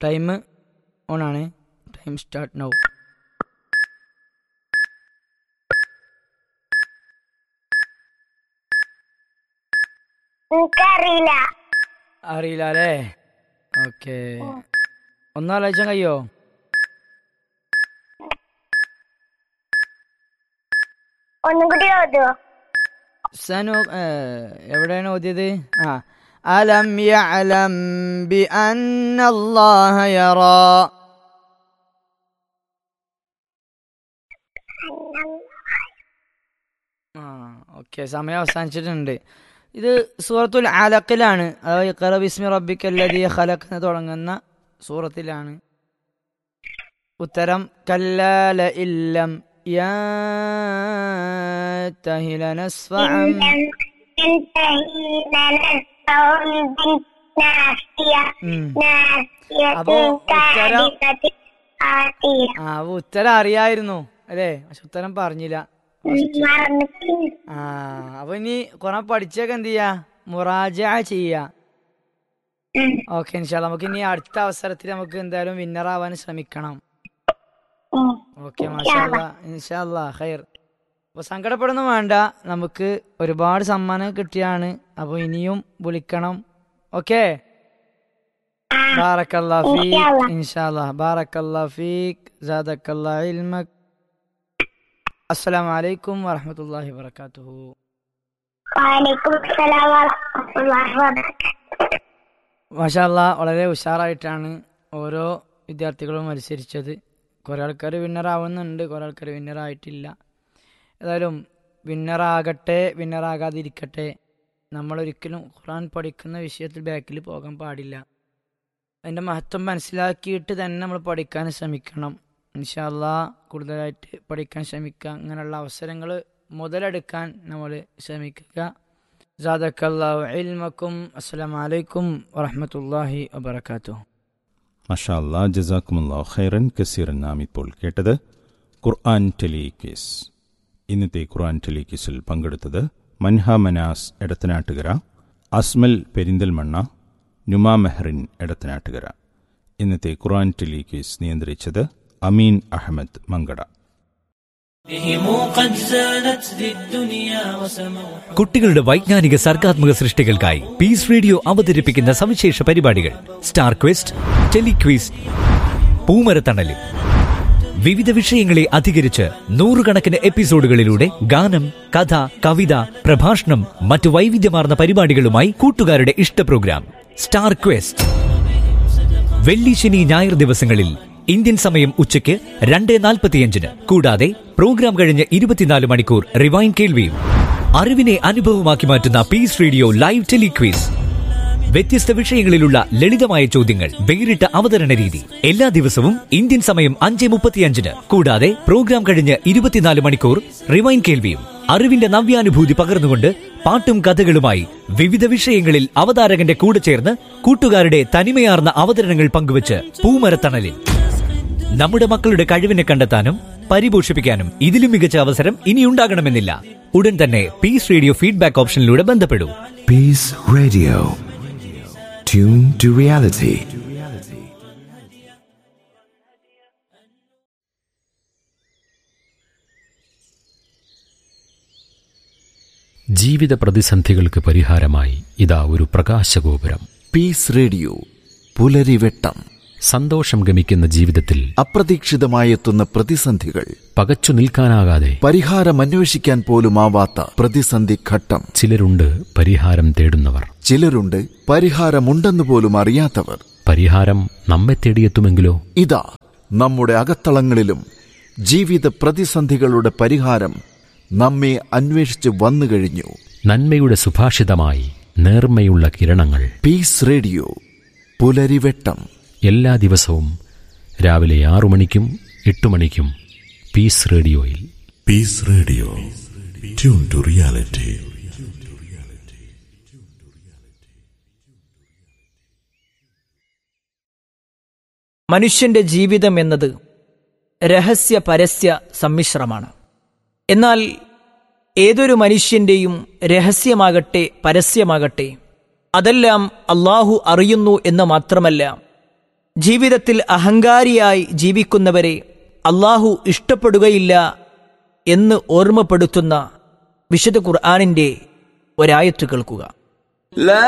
Time on ആണ് time start now എനിക്കറിയില്ല അറിയില്ല അല്ലേ ഓക്കെ ഒന്നാലോചിച്ചാൽ കഴിയോ ഒന്നും കൂടി ഓതുവോ സനു എവിടെയാണ് ഓതിയത് ആ അലം യഅലം ബി അന്നല്ലാഹ യറാ ആ ഓക്കെ സമയം അവസാനിച്ചിട്ടുണ്ട് ഇത് സൂറത്തുൽ അലക്കിലാണ് അതായത് ഇഖ്റ ബിസ്മി റബ്ബിക്കല്ലദീ ഖലഖ് എന്ന് തുടങ്ങുന്ന സൂറത്തിലാണ് ഉത്തരം കല്ലാല ഇല്ലം ينته لنسفعا ينتهي لنسفع بالناصية ഉം. ناصية അപ്പോ ഉത്തരം- كاذبة خاطئة ആ അപ്പൊ ഉത്തരം അറിയായിരുന്നു അല്ലേ പക്ഷെ ഉത്തരം പറഞ്ഞില്ല മറന്നിട്ട് ആ അപ്പൊ ഇനി കുറെ പഠിച്ചൊക്കെ എന്ത് ചെയ്യാ മുറാജ ചെയ്യാ ഓക്കെ ഇൻഷാല്ല നമുക്ക് ഇനി അടുത്ത അവസരത്തിൽ നമുക്ക് എന്തായാലും വിന്നർ ആവാൻ ശ്രമിക്കണം ഓക്കെ മാഷാല്ല ഇൻഷാല്ല ഖൈർ അപ്പൊ സങ്കടപ്പെടുന്നു വേണ്ട നമുക്ക് ഒരുപാട് സമ്മാനം കിട്ടിയാണ് അപ്പൊ ഇനിയും വിളിക്കണം ഓക്കെ ബാറക്കല്ലാ ഫീക്ക് ഇൻഷാല്ലാ ബാറക്കല്ലാ ഫീക്ക് ജാദക്കല്ലാ ഇൽമക് അസ്സലാമു അലൈക്കും വറഹ്മത്തുള്ളാഹി വബറകാതുഹു വലൈക്കും സലാം വറഹ്മത്തുള്ളാഹി വബറകാതുഹു മാഷാല്ല വളരെ ഉഷാറായിട്ടാണ് ഓരോ വിദ്യാർത്ഥികളും മത്സരിച്ചത് കുറേ ആൾക്കാർ വിന്നർ ആവുന്നുണ്ട് കുറേ ആൾക്കാർ വിന്നർ ആയിട്ടില്ല ഏതായാലും വിന്നറാകട്ടെ വിന്നറാകാതിരിക്കട്ടെ നമ്മളൊരിക്കലും ഖുർആൻ പഠിക്കുന്ന വിഷയത്തിൽ ബാക്കിൽ പോകാൻ പാടില്ല അതിൻ്റെ മഹത്വം മനസ്സിലാക്കിയിട്ട് തന്നെ നമ്മൾ പഠിക്കാൻ ശ്രമിക്കണം ഇൻഷാല്ല കൂടുതലായിട്ട് പഠിക്കാൻ ശ്രമിക്കുക അങ്ങനെയുള്ള അവസരങ്ങൾ മുതലെടുക്കാൻ നമ്മൾ ശ്രമിക്കുക ജാദക്കല്ലാഹു ഇൽമക്കും അസ്സലാമു അലൈക്കും വറഹ്മത്തുള്ളാഹി വബറകാതുഹു മഷാ അല്ലാ ജസാക്കുമുല്ലാ ഖൈറൻ കസീറൻ നാം ഇപ്പോൾ കേട്ടത് ഖുർആൻ ടെലിക്വിസ് ഇന്നത്തെ ഖുർആൻ ടെലിക്വിസിൽ പങ്കെടുത്തത് മൻഹ മനാസ് എടത്തനാട്ടുകര അസ്മൽ പെരിന്തൽമണ്ണ നുമാ മെഹറിൻ എടത്തനാട്ടുകര ഇന്നത്തെ ഖുർആൻ ടെലിക്വിസ് നിയന്ത്രിച്ചത് അമീൻ അഹമ്മദ് മങ്കട بهم قد زانت ذي الدنيا وسموا കുട്ടികളുടെ വൈജ്ഞാനിക സർഗാത്മക സൃഷ്ടികൾക്കായി പീസ് റേഡിയോ അവതരിപ്പിക്കുന്ന സവിശേഷ പരിപാടികൾ സ്റ്റാർ ക്വസ്റ്റ് ടെലിക്വിസ് പൂമരത്തണലും വിവിധ വിഷയങ്ങളെ അധികരിച്ച് നൂറുകണക്കിന് എപ്പിസോഡുകളിലൂടെ ഗാനം കഥ കവിത പ്രഭാഷണം മറ്റു വൈവിധ്യമാർന്ന പരിപാടികളുമായി കൂട്ടുകാരുടെ ഇഷ്ട പ്രോഗ്രാം സ്റ്റാർ ക്വസ്റ്റ് വെള്ളി ശനി ഞായർ ദിവസങ്ങളിൽ ഇന്ത്യൻ സമയം ഉച്ചയ്ക്ക് രണ്ട് നാൽപ്പത്തിയഞ്ചിന് കൂടാതെ പ്രോഗ്രാം കഴിഞ്ഞ് ഇരുപത്തിനാല് മണിക്കൂർ റിവൈൻ കേൾവിയും അറിവിനെ അനുഭവമാക്കി മാറ്റുന്ന പീസ് റേഡിയോ ലൈവ് ടെലിക്വീസ് വ്യത്യസ്ത വിഷയങ്ങളിലുള്ള ലളിതമായ ചോദ്യങ്ങൾ വേറിട്ട അവതരണ രീതി എല്ലാ ദിവസവും ഇന്ത്യൻ സമയം അഞ്ച് മുപ്പത്തിയഞ്ചിന് കൂടാതെ പ്രോഗ്രാം കഴിഞ്ഞ് ഇരുപത്തിനാല് മണിക്കൂർ റിവൈൻ കേൾവിയും അറിവിന്റെ നവ്യാനുഭൂതി പകർന്നുകൊണ്ട് പാട്ടും കഥകളുമായി വിവിധ വിഷയങ്ങളിൽ അവതാരകന്റെ കൂടെ ചേർന്ന് കൂട്ടുകാരുടെ തനിമയാർന്ന അവതരണങ്ങൾ പങ്കുവച്ച് പൂമരത്തണലിൽ നമ്മുടെ മക്കളുടെ കഴിവിനെ കണ്ടെത്താനും പരിപോഷിപ്പിക്കാനും ഇതിലും മികച്ച അവസരം ഇനിയുണ്ടാകണമെന്നില്ല ഉടൻ തന്നെ പീസ് റേഡിയോ ഫീഡ്ബാക്ക് ഓപ്ഷനിലൂടെ ബന്ധപ്പെടൂ Peace Radio. Tune to reality. ജീവിത പ്രതിസന്ധികൾക്ക് പരിഹാരമായി ഇതാ ഒരു പ്രകാശഗോപുരം Peace Radio. പുലരിവെട്ടം സന്തോഷം ഗമിക്കുന്ന ജീവിതത്തിൽ അപ്രതീക്ഷിതമായെത്തുന്ന പ്രതിസന്ധികൾ പകച്ചു നിൽക്കാനാകാതെ പരിഹാരം അന്വേഷിക്കാൻ പോലുമാവാത്ത പ്രതിസന്ധി ഘട്ടം ചിലരുണ്ട് പരിഹാരം തേടുന്നവർ ചിലരുണ്ട് പരിഹാരമുണ്ടെന്ന് പോലും അറിയാത്തവർ പരിഹാരം നമ്മെ തേടിയെത്തുമെങ്കിലോ ഇതാ നമ്മുടെ അകത്തളങ്ങളിലും ജീവിത പ്രതിസന്ധികളുടെ പരിഹാരം നമ്മെ അന്വേഷിച്ച് വന്നു കഴിഞ്ഞു നന്മയുടെ സുഭാഷിതമായി നേർമ്മയുള്ള കിരണങ്ങൾ പീസ് റേഡിയോ പുലരിവെട്ടം എല്ലാ ദിവസവും രാവിലെ ആറു മണിക്കും എട്ട് മണിക്കും പീസ് റേഡിയോയിൽ Peace Radio. Tune to reality. മനുഷ്യന്റെ ജീവിതം എന്നത് രഹസ്യ പരസ്യ സമ്മിശ്രമാണ് എന്നാൽ ഏതൊരു മനുഷ്യന്റെയും രഹസ്യമാകട്ടെ പരസ്യമാകട്ടെ അതെല്ലാം അള്ളാഹു അറിയുന്നു എന്ന് മാത്രമല്ല ജീവിതത്തിൽ അഹങ്കാരിയായി ജീവിക്കുന്നവരെ അള്ളാഹു ഇഷ്ടപ്പെടുകയില്ല എന്ന് ഓർമ്മപ്പെടുത്തുന്ന വിശുദ്ധ ഖുർആാനിൻ്റെ ഒരായത്ത് കേൾക്കുക